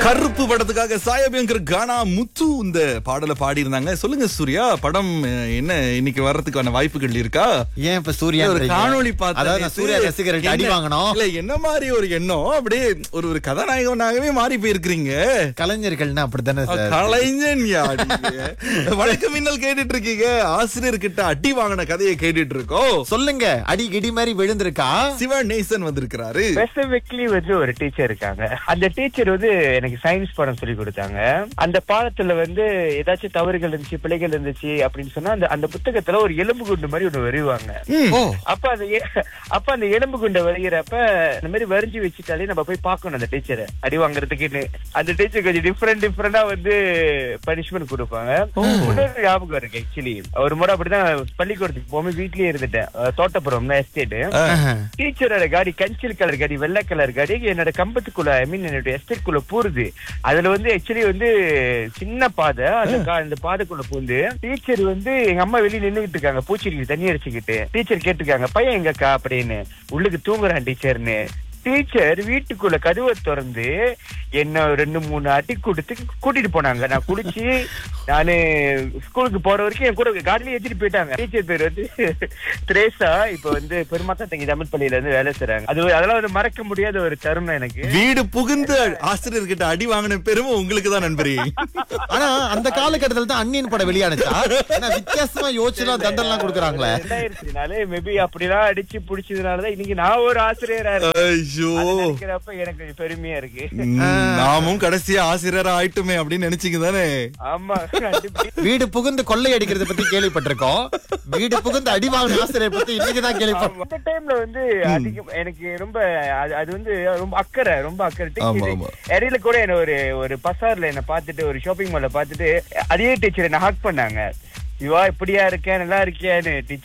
கருப்பு படத்துக்காக சாயபியங்கர் கானா முத்து இந்த பாடலை பாடி இருந்தாங்க சொல்லுங்க சூர்யா படம் அஹ், என்ன இன்னைக்கு வர்றதுக்கான வாய்ப்புகள் இருக்கா ஏன் இப்ப சூர்யா ஒரு காணொளி பார்த்தேன் அதாவது நான் நேத்து. சூர்யா ரசிகர்கள் அடி என்ன- வாங்கணும் இல்ல என்ன மாதிரி ஒரு எண்ணம் அப்படியே ஒரு ஒரு கதாநாயகனாகவே மாறி போயிருக்கிறீங்க கலைஞர்கள்னா அப்படித்தானே சார் கலைஞன் யா நீங்க. வணக்கம் மின்னல் கேட்டுட்டு இருக்கீங்க ஆசிரியர் கிட்ட அடி வாங்கின கதையை கேட்டுட்டு இருக்கோம் சொல்லுங்க அடி கிடி மாதிரி விழுந்திருக்கா சிவா நேசன் வந்திருக்கிறாரு ஸ்பெசிபிக்லி வந்து ஒரு டீச்சர் இருக்காங்க அந்த டீச்சர் வந்து எனக்கு சயின்ஸ் பாடம் சொல்லி கொடுத்தாங்க அந்த பாடத்துல வந்து ஏதாச்சும் தவறுகள் இருந்துச்சு பிழைகள் இருந்துச்சு அப்படின்னு சொன்னா அந்த அந்த புத்தகத்துல ஒரு எலும்பு குண்டு மாதிரி ஒண்ணு வரைவாங்க ஓ அப்ப அந்த எ- அப்ப அந்த எலும்பு குண்டை வரைகிறப்ப இந்த மாதிரி வரைஞ்சு வச்சுட்டாலே நம்ம போய் பார்க்கணும் அந்த டீச்சரை அடி வாங்குறதுக்குன்னு அந்த டீச்சர் கொஞ்சம் டிஃப்ரெண்ட் டிஃப்ரெண்டா வந்து பனிஷ்மெண்ட் கொடுப்பாங்க இன்னொரு ஞாபகம் இருக்கு ஆக்சுவலி ஒரு முறை அப்படிதான் பள்ளிக்கூடத்துக்கு போகும்போது வீட்லயே இருந்துட்டேன் அஹ் தோட்டப்புறம் எஸ்டேட் ஆஹா. டீச்சரோட காடி கஞ்சில் கலர் காடி வெள்ளை கலர் காடி என்னோட கம்பத்துக்குள்ள ஐ மீன் என்னோட எஸ்டேட் குள்ள பூருது அதுல வந்து ஆக்சுவலி வந்து சின்ன பாதை அந்த கா- அந்த பாதைக்குள்ள பூந்து டீச்சர் வந்து எங்க அம்மா வெளிய நின்னுகிட்டு இருக்காங்க பூச்செடிக்கு தண்ணி அடிச்சுக்கிட்டு டீச்சர் கேட்டிருக்காங்க பையன் எங்கக்கா அப்படின்னு உள்ளுக்கு தூங்குறான் டீச்சர்னு டீச்சர் வீட்டுக்குள்ள கதவை திறந்து என்ன ரெண்டு மூணு அடி கொடுத்து கூட்டிட்டு போனாங்க நான் குடிச்சு நானு ஸ்கூலுக்கு போற வரைக்கும் என் கூட காடியில ஏத்திட்டு போயிட்டாங்க டீச்சர் பேர் வந்து திரேசா இப்ப வந்து பெருமாத்தா தங்கி தமிழ் பள்ளியில இருந்து வேலை செய்றாங்க அது ஒரு- அதெல்லாம் ஒரு மறக்க முடியாத ஒரு தருணம் எனக்கு வீடு புகுந்து ஆசிரியர் கிட்ட அடி வாங்கின பெருமை உங்களுக்கு தான் நண்பரே ஆனா அந்த காலகட்டத்துல தான் அன்னியன் படம் வெளியானுச்சா ஏன்னா வித்தியாசமா யோசிச்சுலாம் தண்டனை கொடுக்குறாங்களே ரெண்டாயிரத்தி நாலு மேபி அப்படிலாம் அடிச்சு புடிச்சதுனாலதான் இன்னைக்கு நான் ஒரு ஆசிரியரா இருக்கேன் ஐயோ அதை நினைக்கிறப்ப எனக்கு கொஞ்சம் பெருமையா இருக்கு ம், நாமும் கடைசியா ஆசிரியரா ஆயிட்டுமே அப்படின்னு நினைச்சீங்க தானே ஆமா கண்டிப்பா வீடு புகுந்து கொள்ளை அடிக்கிறத பத்தி கேள்விப்பட்டிருக்கோம் வீடு புகுந்து அடி வாங்கின ஆசிரியர் பத்தி இன்னைக்குதான் கேள்விப்பட்டோம் அந்த டைம்ல வந்து அதிகம் எனக்கு ரொம்ப அது அது வந்து ரொம்ப அக்கறை ரொம்ப அக்கறை ஆமா, டீச்சர் ஆமா. இடையில கூட என்ன ஒரு ஒரு பசார்ல என்ன பார்த்துட்டு ஒரு ஷாப்பிங் மால்ல பார்த்துட்டு அதே டீச்சர் என்ன ஹக் பண்ணாங்க இவா இப்படியா இருக்கேன் நல்லா இருக்கியான்னு டீச்சர்